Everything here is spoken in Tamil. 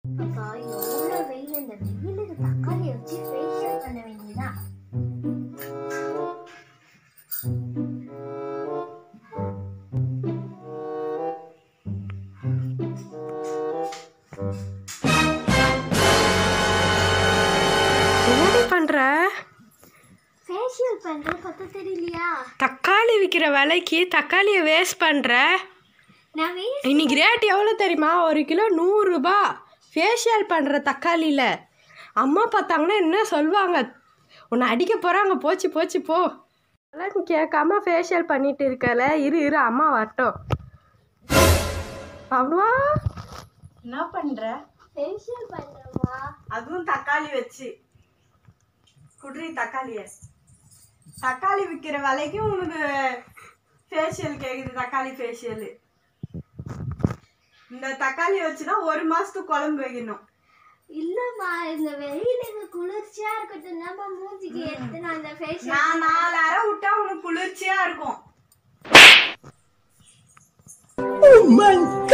அப்பா எவ்வளோ வெயில் இந்த வெயிலுக்கு தக்காளி வச்சு ஃபேஷியல் பண்ண வேண்டியதான் என்னடி பண்ற ஃபேஷியல் பண்ற பத்த தெரியலையா தக்காளி விற்கிற விலைக்கு தக்காளியை வேஸ்ட் பண்ற நான் வெயில் இன்னைக்கு ரேட் எவ்வளோ தெரியுமா ஒரு கிலோ நூறுரூபா ஃபேஷியல் பண்ணுற தக்காளியில் அம்மா பார்த்தாங்கன்னா என்ன சொல்லுவாங்க உன்னை அடிக்க போகிறாங்க போச்சு போச்சு போ அதெல்லாம் நீ கேட்காம ஃபேஷியல் பண்ணிட்டு இருக்கல இரு இரு அம்மா வரட்டும் அவ்வளோ என்ன பண்ணுற ஃபேஷியல் பண்றமா அதுவும் தக்காளி வச்சு குட்ரி தக்காளிய தக்காளி விற்கிற விலைக்கு உனக்கு ஃபேஷியல் கேட்குது தக்காளி ஃபேஷியல் இந்த தக்காளி வச்சுனா ஒரு மாசத்துக்கு குழம்பு வைக்கணும் இல்லம்மா இந்த வெயிலுக்கு குளிர்ச்சியா இருக்கட்டும் நம்ம மூஞ்சிக்கு எடுத்து நான் இந்த ஃபேஷியல் நான் நாலு அரை விட்டா உனக்கு குளிர்ச்சியா இருக்கும்